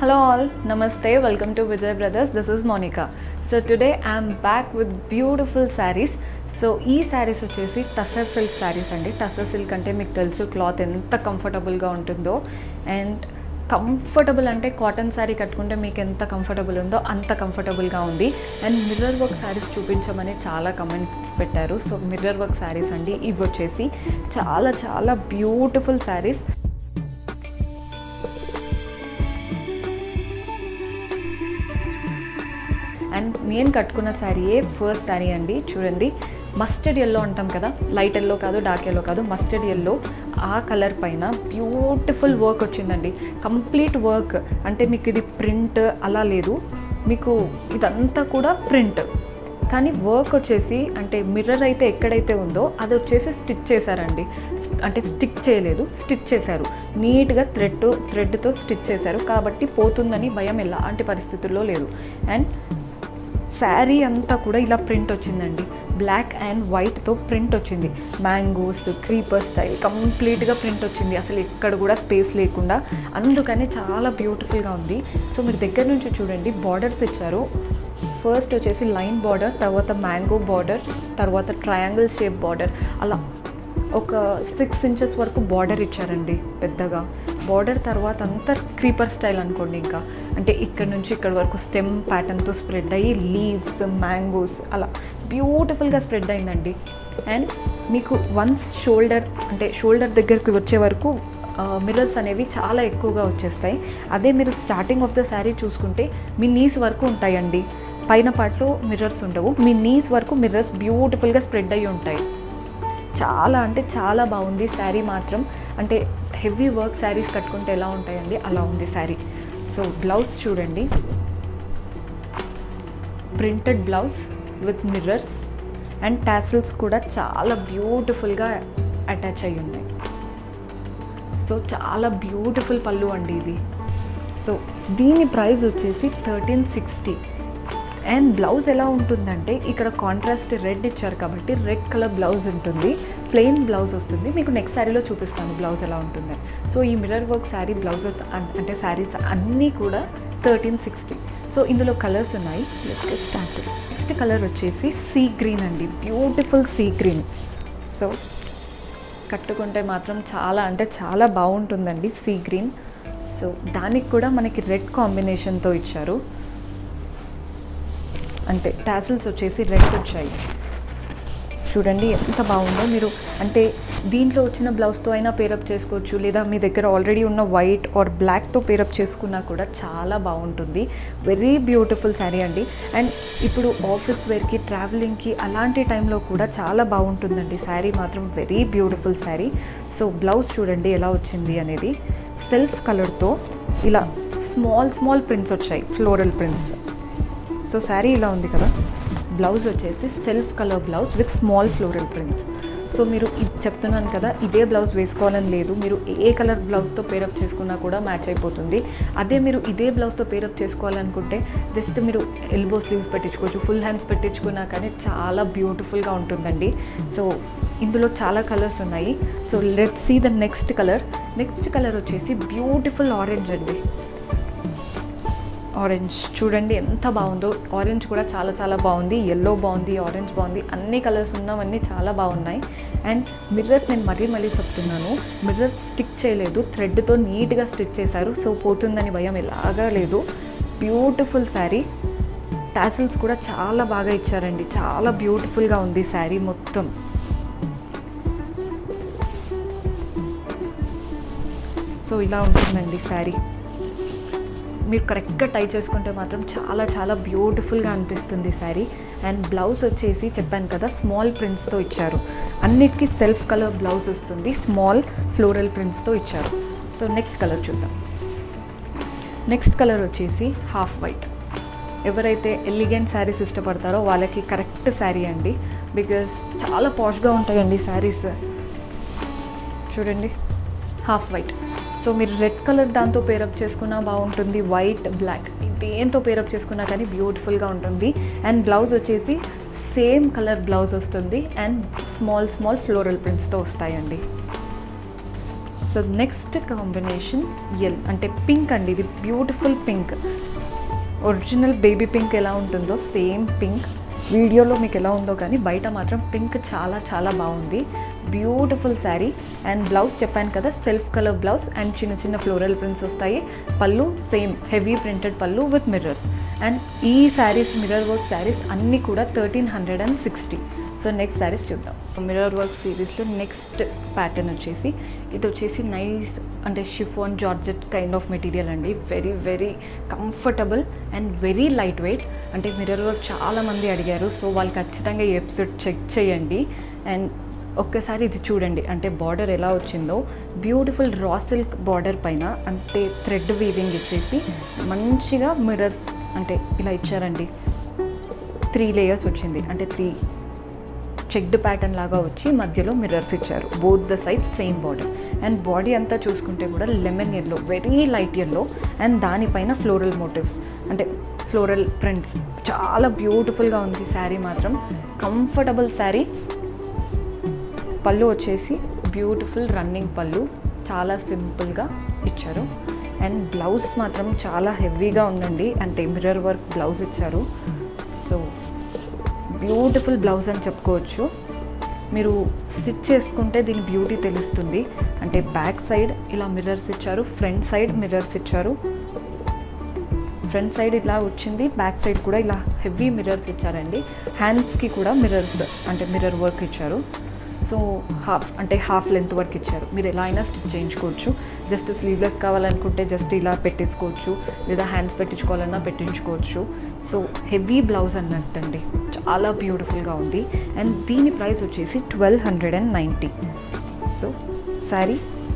Hello all, Namaste, welcome to Vijay Brothers. This is Monica. So today I'm back with beautiful sarees. So ఈ శారీస్ వచ్చేసి tussar silk saris అండి tussar silk అంటే మీకు తెలుసు cloth ఎంత కంఫర్టబుల్గా ఉంటుందో అండ్ కంఫర్టబుల్ అంటే కాటన్ శారీ కట్టుకుంటే మీకు ఎంత కంఫర్టబుల్ ఉందో అంత కంఫర్టబుల్గా ఉంది అండ్ మిర్రర్ వర్క్ శారీస్ చూపించమని చాలా కమెంట్స్ పెట్టారు సో మిర్రర్ వర్క్ శారీస్ అండి ఇవి వచ్చేసి చాలా చాలా బ్యూటిఫుల్ శారీస్ అండ్ నేను కట్టుకున్న శారీయే ఫస్ట్ శారీ అండి చూడండి మస్టర్డ్ ఎల్లో అంటాం కదా లైట్ ఎల్లో కాదు డార్క్ ఎల్లో కాదు మస్టర్డ్ ఎల్లో ఆ కలర్ పైన బ్యూటిఫుల్ వర్క్ వచ్చిందండి కంప్లీట్ వర్క్ అంటే మీకు ఇది ప్రింట్ అలా లేదు మీకు ఇదంతా కూడా ప్రింట్ కానీ వర్క్ వచ్చేసి అంటే మిర్రర్ అయితే ఎక్కడైతే ఉందో అది వచ్చేసి స్టిచ్ చేశారండి అంటే స్టిక్ చేయలేదు స్టిచ్ చేశారు నీట్గా థ్రెడ్ థ్రెడ్తో స్టిచ్ చేశారు కాబట్టి పోతుందని భయం ఎలాంటి పరిస్థితుల్లో లేదు అండ్ శారీ అంతా కూడా ఇలా ప్రింట్ వచ్చిందండి బ్లాక్ అండ్ వైట్తో ప్రింట్ వచ్చింది మ్యాంగోస్ క్రీపర్ స్టైల్ కంప్లీట్గా ప్రింట్ వచ్చింది అసలు ఎక్కడ కూడా స్పేస్ లేకుండా అందుకని చాలా బ్యూటిఫుల్గా ఉంది సో మీరు దగ్గర నుంచి చూడండి బార్డర్స్ ఇచ్చారు ఫస్ట్ వచ్చేసి లైన్ బార్డర్ తర్వాత మ్యాంగో బార్డర్ తర్వాత ట్రయాంగిల్ షేప్ బార్డర్ అలా ఒక సిక్స్ ఇంచెస్ వరకు బార్డర్ ఇచ్చారండి పెద్దగా బార్డర్ తర్వాత అంతా క్రీపర్ స్టైల్ అనుకోండి ఇంకా అంటే ఇక్కడ నుంచి ఇక్కడ వరకు స్టెమ్ ప్యాటర్న్తో స్ప్రెడ్ అయ్యి లీవ్స్ మ్యాంగోస్ అలా బ్యూటిఫుల్గా స్ప్రెడ్ అయిందండి అండ్ మీకు వన్స్ షోల్డర్ అంటే షోల్డర్ దగ్గరికి వచ్చే వరకు మిర్రర్స్ అనేవి చాలా ఎక్కువగా వచ్చేస్తాయి అదే మీరు స్టార్టింగ్ ఆఫ్ ద శారీ చూసుకుంటే మీ నీస్ వరకు ఉంటాయండి పైన పాటలో మిర్రర్స్ ఉండవు మీ నీస్ వరకు మిర్రర్స్ బ్యూటిఫుల్గా స్ప్రెడ్ అయ్యి ఉంటాయి చాలా అంటే చాలా బాగుంది శారీ మాత్రం అంటే హెవీ వర్క్ శారీస్ కట్టుకుంటే ఎలా ఉంటాయండి అలా ఉంది శారీ సో బ్లౌజ్ చూడండి printed blouse with mirrors and tassels కూడా చాలా బ్యూటిఫుల్గా అటాచ్ అయ్యి ఉన్నాయి సో చాలా బ్యూటిఫుల్ పళ్ళు అండి ఇది సో దీని ప్రైస్ వచ్చేసి థర్టీన్ సిక్స్టీ అండ్ బ్లౌజ్ ఎలా ఉంటుందంటే ఇక్కడ కాంట్రాస్ట్ రెడ్ ఇచ్చారు కాబట్టి రెడ్ కలర్ బ్లౌజ్ ఉంటుంది ప్లెయిన్ బ్లౌజ్ వస్తుంది మీకు నెక్స్ట్ శారీలో చూపిస్తాను బ్లౌజ్ ఎలా ఉంటుంది సో ఈ మిర్రర్ వర్క్ శారీ బ్లౌజెస్ అంటే శారీస్ అన్నీ కూడా థర్టీన్ సిక్స్టీ సో ఇందులో కలర్స్ ఉన్నాయి స్టార్ట్ నెక్స్ట్ కలర్ వచ్చేసి సీ గ్రీన్ అండి బ్యూటిఫుల్ సీ గ్రీన్ సో కట్టుకుంటే మాత్రం చాలా అంటే చాలా బాగుంటుందండి సీ గ్రీన్ సో దానికి కూడా మనకి రెడ్ కాంబినేషన్తో ఇచ్చారు అంటే టాసిల్స్ వచ్చేసి రెడ్ వచ్చాయి చూడండి ఎంత బాగుందో మీరు అంటే దీంట్లో వచ్చిన బ్లౌజ్తో అయినా పేరప్ చేసుకోవచ్చు లేదా మీ దగ్గర ఆల్రెడీ ఉన్న వైట్ ఆర్ బ్లాక్తో పేరప్ చేసుకున్నా కూడా చాలా బాగుంటుంది వెరీ బ్యూటిఫుల్ శారీ అండి అండ్ ఇప్పుడు ఆఫీస్ వేర్కి ట్రావెలింగ్కి అలాంటి టైంలో కూడా చాలా బాగుంటుందండి శారీ మాత్రం very beautiful sari so blouse చూడండి ఎలా వచ్చింది అనేది సెల్ఫ్ కలర్తో ఇలా స్మాల్ స్మాల్ ప్రింట్స్ వచ్చాయి ఫ్లోరల్ ప్రింట్స్ సో శారీ ఇలా ఉంది కదా బ్లౌజ్ వచ్చేసి self colour blouse with small floral prints so మీరు ఇది చెప్తున్నాను కదా ఇదే బ్లౌజ్ వేసుకోవాలని లేదు మీరు ఏ కలర్ బ్లౌజ్తో పేరప్ చేసుకున్నా కూడా మ్యాచ్ అయిపోతుంది అదే మీరు ఇదే బ్లౌజ్తో పేరప్ చేసుకోవాలనుకుంటే జస్ట్ మీరు ఎల్బో స్లీవ్స్ పెట్టించుకోవచ్చు ఫుల్ హ్యాండ్స్ పెట్టించుకున్నా కానీ చాలా బ్యూటిఫుల్గా ఉంటుందండి సో ఇందులో చాలా కలర్స్ ఉన్నాయి so let see the next colour next colour వచ్చేసి బ్యూటిఫుల్ ఆరెంజ్ అండి ఆరెంజ్ చూడండి ఎంత బాగుందో ఆరెంజ్ కూడా చాలా చాలా బాగుంది ఎల్లో బాగుంది ఆరెంజ్ బాగుంది అన్ని కలర్స్ ఉన్నవన్నీ చాలా బాగున్నాయి అండ్ మిర్రర్స్ నేను మరీ మళ్ళీ చెప్తున్నాను మిర్రర్స్ స్టిక్ చేయలేదు థ్రెడ్తో నీట్గా స్టిచ్ చేశారు సో పోతుందని భయం ఎలాగా లేదు బ్యూటిఫుల్ శారీ టాసిల్స్ కూడా చాలా బాగా ఇచ్చారండి చాలా బ్యూటిఫుల్గా ఉంది శారీ మొత్తం సో ఇలా ఉంటుందండి శారీ మీరు కరెక్ట్గా టై చేసుకుంటే మాత్రం చాలా చాలా బ్యూటిఫుల్గా అనిపిస్తుంది శారీ అండ్ బ్లౌజ్ వచ్చేసి చెప్పాను కదా స్మాల్ ప్రింట్స్తో ఇచ్చారు అన్నిటికీ సెల్ఫ్ కలర్ బ్లౌజ్ వస్తుంది స్మాల్ ఫ్లోరల్ ప్రింట్స్తో ఇచ్చారు సో నెక్స్ట్ కలర్ చూద్దాం నెక్స్ట్ కలర్ వచ్చేసి హాఫ్ వైట్ ఎవరైతే ఎలిగెంట్ శారీస్ ఇష్టపడతారో వాళ్ళకి కరెక్ట్ శారీ అండి బికాస్ చాలా పాష్గా ఉంటాయండి శారీస్ చూడండి హాఫ్ వైట్ సో మీరు రెడ్ కలర్ దాంతో పేరప్ చేసుకున్నా బాగుంటుంది వైట్ బ్లాక్ దేంతో పేరప్ చేసుకున్నా కానీ బ్యూటిఫుల్గా ఉంటుంది అండ్ బ్లౌజ్ వచ్చేసి సేమ్ కలర్ బ్లౌజ్ వస్తుంది అండ్ స్మాల్ స్మాల్ ఫ్లోరల్ ప్రింట్స్తో వస్తాయండి సో నెక్స్ట్ కాంబినేషన్ ఎల్ అంటే పింక్ అండి ఇది beautiful pink original baby pink ఎలా ఉంటుందో సేమ్ పింక్ వీడియోలో మీకు ఎలా ఉందో కానీ బయట మాత్రం పింక్ చాలా చాలా బాగుంది బ్యూటిఫుల్ శారీ అండ్ బ్లౌజ్ చెప్పాను కదా సెల్ఫ్ కలర్ బ్లౌజ్ అండ్ చిన్న చిన్న ఫ్లోరల్ ప్రింట్స్ వస్తాయి pallu same heavy printed pallu with mirrors and ఈ శారీస్ మిర్రర్ వర్క్ శారీస్ అన్నీ కూడా thirteen hundred and sixty so next saris చూద్దాం మిర్రర్ వర్క్ సిరీస్లో నెక్స్ట్ ప్యాటర్న్ వచ్చేసి ఇది వచ్చేసి నైస్ అంటే chiffon georgette kind of material అండి very very comfortable and very light weight అంటే మిర్రర్ వర్క్ చాలామంది అడిగారు సో వాళ్ళు ఖచ్చితంగా ఈ ఎపిసోడ్ చెక్ చేయండి అండ్ ఒక్కసారి ఇది చూడండి అంటే బార్డర్ ఎలా వచ్చిందో బ్యూటిఫుల్ రా సిల్క్ బార్డర్ పైన అంటే థ్రెడ్ వీవింగ్ ఇచ్చేసి మంచిగా మిర్రర్స్ అంటే ఇలా ఇచ్చారండి త్రీ లేయర్స్ వచ్చింది అంటే త్రీ చెక్డ్ ప్యాటర్న్ లాగా వచ్చి మధ్యలో మిర్రర్స్ ఇచ్చారు both the size same border and body అంతా చూసుకుంటే కూడా lemon yellow very light yellow and దానిపైన ఫ్లోరల్ మోటివ్స్ అంటే ఫ్లోరల్ ప్రింట్స్ చాలా బ్యూటిఫుల్గా ఉంది శారీ మాత్రం కంఫర్టబుల్ శారీ పళ్ళు వచ్చేసి బ్యూటిఫుల్ రన్నింగ్ పళ్ళు చాలా సింపుల్గా ఇచ్చారు అండ్ బ్లౌజ్ మాత్రం చాలా హెవీగా ఉందండి అంటే మిర్రర్ వర్క్ బ్లౌజ్ ఇచ్చారు సో బ్యూటిఫుల్ బ్లౌజ్ అని చెప్పుకోవచ్చు మీరు స్టిచ్ చేసుకుంటే దీని బ్యూటీ తెలుస్తుంది అంటే బ్యాక్ సైడ్ ఇలా మిర్రర్స్ ఇచ్చారు ఫ్రంట్ సైడ్ మిర్రర్స్ ఇచ్చారు ఫ్రంట్ సైడ్ ఇలా వచ్చింది బ్యాక్ సైడ్ కూడా ఇలా హెవీ మిర్రర్స్ ఇచ్చారండి హ్యాండ్స్కి కూడా మిర్రర్స్ అంటే మిర్రర్ వర్క్ ఇచ్చారు సో హాఫ్ అంటే హాఫ్ లెంత్ వరకు ఇచ్చారు మీరు ఎలా అయినా స్టిచ్ చేయించుకోవచ్చు జస్ట్ స్లీవ్లెస్ కావాలనుకుంటే జస్ట్ ఇలా పెట్టేసుకోవచ్చు లేదా హ్యాండ్స్ పెట్టించుకోవాలన్నా పెట్టించుకోవచ్చు సో హెవీ బ్లౌజ్ అన్నట్టండి చాలా బ్యూటిఫుల్గా ఉంది అండ్ దీని ప్రైస్ వచ్చేసి twelve hundred and ninety so sari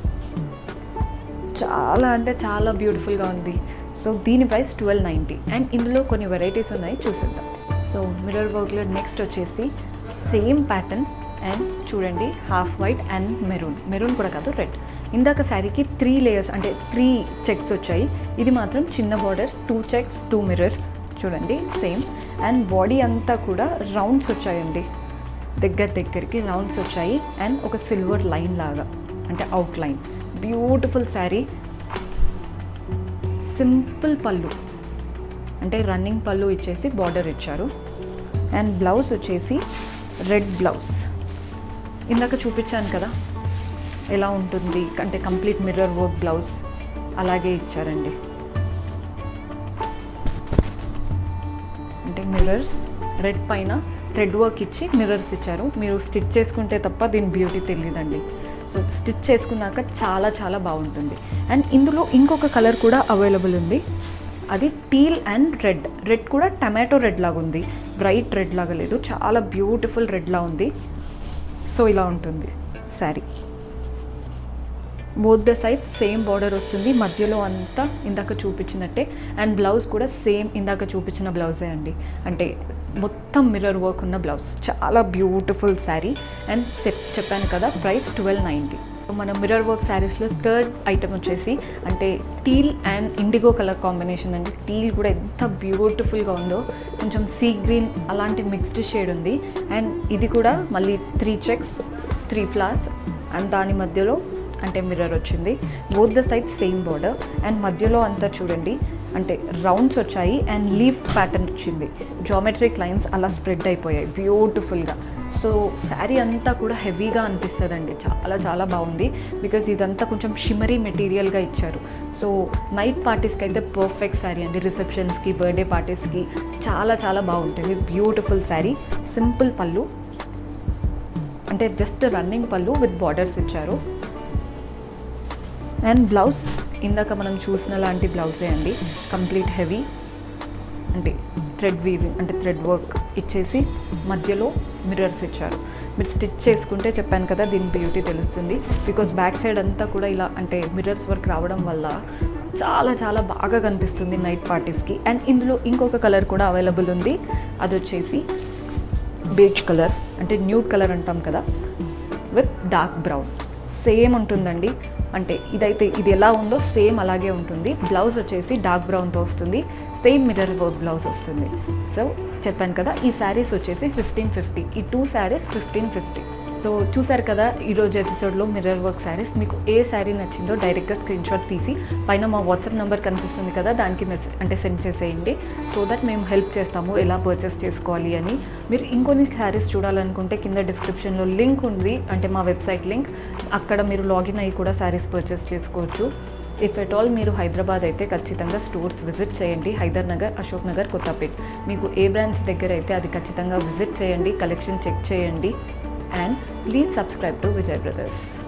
చాలా అంటే చాలా బ్యూటిఫుల్గా ఉంది సో దీని ప్రైస్ ట్వెల్వ్ నైంటీ అండ్ ఇందులో కొన్ని వెరైటీస్ ఉన్నాయి చూసేద్దాం సో మిర్రర్ వర్క్లో నెక్స్ట్ వచ్చేసి సేమ్ ప్యాటర్న్ అండ్ చూడండి half white and maroon maroon కూడా కాదు రెడ్ ఇందాక శారీకి త్రీ లేయర్స్ అంటే త్రీ చెక్స్ వచ్చాయి ఇది మాత్రం చిన్న border two checks two mirrors చూడండి సేమ్ అండ్ బాడీ అంతా కూడా రౌండ్స్ వచ్చాయండి దగ్గర దగ్గరికి రౌండ్స్ వచ్చాయి అండ్ ఒక సిల్వర్ లైన్ లాగా అంటే outline beautiful sari simple పళ్ళు అంటే రన్నింగ్ పళ్ళు ఇచ్చేసి బార్డర్ ఇచ్చారు అండ్ బ్లౌజ్ వచ్చేసి రెడ్ బ్లౌజ్ ఇందాక చూపించాను కదా ఎలా ఉంటుంది అంటే కంప్లీట్ మిర్రర్ వర్క్ బ్లౌజ్ అలాగే ఇచ్చారండి అంటే మిర్రర్స్ రెడ్ పైన థ్రెడ్ వర్క్ ఇచ్చి మిర్రర్స్ ఇచ్చారు మీరు స్టిచ్ చేసుకుంటే తప్ప దీని బ్యూటీ తెలియదండి సో స్టిచ్ చేసుకున్నాక చాలా చాలా బాగుంటుంది అండ్ ఇందులో ఇంకొక కలర్ కూడా అవైలబుల్ ఉంది అది టీల్ అండ్ రెడ్ రెడ్ కూడా టమాటో రెడ్ లాగా ఉంది బ్రైట్ రెడ్ లాగా లేదు చాలా బ్యూటిఫుల్ రెడ్ లా ఉంది సో ఇలా ఉంటుంది sari both the side same border వస్తుంది మధ్యలో అంతా ఇందాక చూపించినట్టే అండ్ బ్లౌజ్ కూడా సేమ్ ఇందాక చూపించిన బ్లౌజే అండి అంటే మొత్తం మిర్రర్ వర్క్ ఉన్న బ్లౌజ్ చాలా బ్యూటిఫుల్ శారీ అండ్ చెప్ చెప్పాను కదా ప్రైస్ ట్వెల్వ్ నైంటీ మన మిర్రర్ వర్క్ శారీస్లో థర్డ్ ఐటమ్ వచ్చేసి అంటే teal and indigo colour combination అండి టీల్ కూడా ఎంత బ్యూటిఫుల్గా ఉందో కొంచెం సీ గ్రీన్ అలాంటి మిక్స్డ్ షేడ్ ఉంది అండ్ ఇది కూడా మళ్ళీ three checks three floss and దాని మధ్యలో అంటే మిర్రర్ వచ్చింది both the side same border and మధ్యలో అంతా చూడండి అంటే రౌండ్స్ వచ్చాయి అండ్ లీవ్ ప్యాటర్న్ వచ్చింది జామెట్రిక్ లైన్స్ అలా స్ప్రెడ్ అయిపోయాయి బ్యూటిఫుల్గా సో శారీ అంతా కూడా హెవీగా అనిపిస్తుందండి చాలా చాలా బాగుంది బికాజ్ ఇదంతా కొంచెం షిమరీ మెటీరియల్గా ఇచ్చారు సో నైట్ పార్టీస్కి అయితే పర్ఫెక్ట్ శారీ అండి రిసెప్షన్స్కి బర్త్డే పార్టీస్కి చాలా చాలా బాగుంటుంది బ్యూటిఫుల్ శారీ సింపుల్ పళ్ళు అంటే జస్ట్ రన్నింగ్ పళ్ళు విత్ బార్డర్స్ ఇచ్చారు అండ్ బ్లౌజ్ ఇందాక మనం చూసిన లాంటి బ్లౌజే అండి కంప్లీట్ హెవీ అంటే థ్రెడ్ వీవింగ్ అంటే థ్రెడ్ వర్క్ ఇచ్చేసి మధ్యలో మిర్రర్స్ ఇచ్చారు మీరు స్టిచ్ చేసుకుంటే చెప్పాను కదా దీని బ్యూటీ తెలుస్తుంది బికాస్ బ్యాక్ సైడ్ అంతా కూడా ఇలా అంటే మిర్రర్స్ వర్క్ రావడం వల్ల చాలా చాలా బాగా కనిపిస్తుంది నైట్ పార్టీస్కి అండ్ ఇందులో ఇంకొక కలర్ కూడా అవైలబుల్ ఉంది అది వచ్చేసి బేజ్ కలర్ అంటే న్యూడ్ కలర్ అంటాం కదా విత్ డార్క్ బ్రౌన్ సేమ్ ఉంటుందండి అంటే ఇదైతే ఇది ఎలా ఉందో సేమ్ అలాగే ఉంటుంది బ్లౌజ్ వచ్చేసి డార్క్ బ్రౌన్తో వస్తుంది సేమ్ మిర్రర్ వర్క్ బ్లౌజ్ వస్తుంది సో చెప్పాను కదా ఈ శారీస్ వచ్చేసి ఫిఫ్టీన్ ఫిఫ్టీ ఈ two saris fifteen fifty so చూసారు కదా ఈరోజు ఎపిసోడ్లో మిర్రర్ వర్క్ శారీస్ మీకు ఏ శారీ నచ్చిందో డైరెక్ట్గా స్క్రీన్ షాట్ తీసి పైన మా వాట్సాప్ నెంబర్ కనిపిస్తుంది కదా దానికి మెసేజ్ అంటే సెండ్ చేసేయండి సో దట్ మేము హెల్ప్ చేస్తాము ఎలా పర్చేస్ చేసుకోవాలి అని మీరు ఇంకొన్ని శారీస్ చూడాలనుకుంటే కింద డిస్క్రిప్షన్లో లింక్ ఉంది అంటే మా వెబ్సైట్ లింక్ అక్కడ మీరు లాగిన్ అయ్యి కూడా శారీస్ పర్చేస్ చేసుకోవచ్చు ఇఫ్ ఎట్ ఆల్ మీరు హైదరాబాద్ అయితే ఖచ్చితంగా స్టోర్స్ విజిట్ చేయండి హైదర్ నగర్ అశోక్ నగర్ కొత్తపేట్ మీకు ఏ బ్రాంచ్ దగ్గర అయితే అది ఖచ్చితంగా విజిట్ చేయండి కలెక్షన్ చెక్ చేయండి and please subscribe to Vijay brothers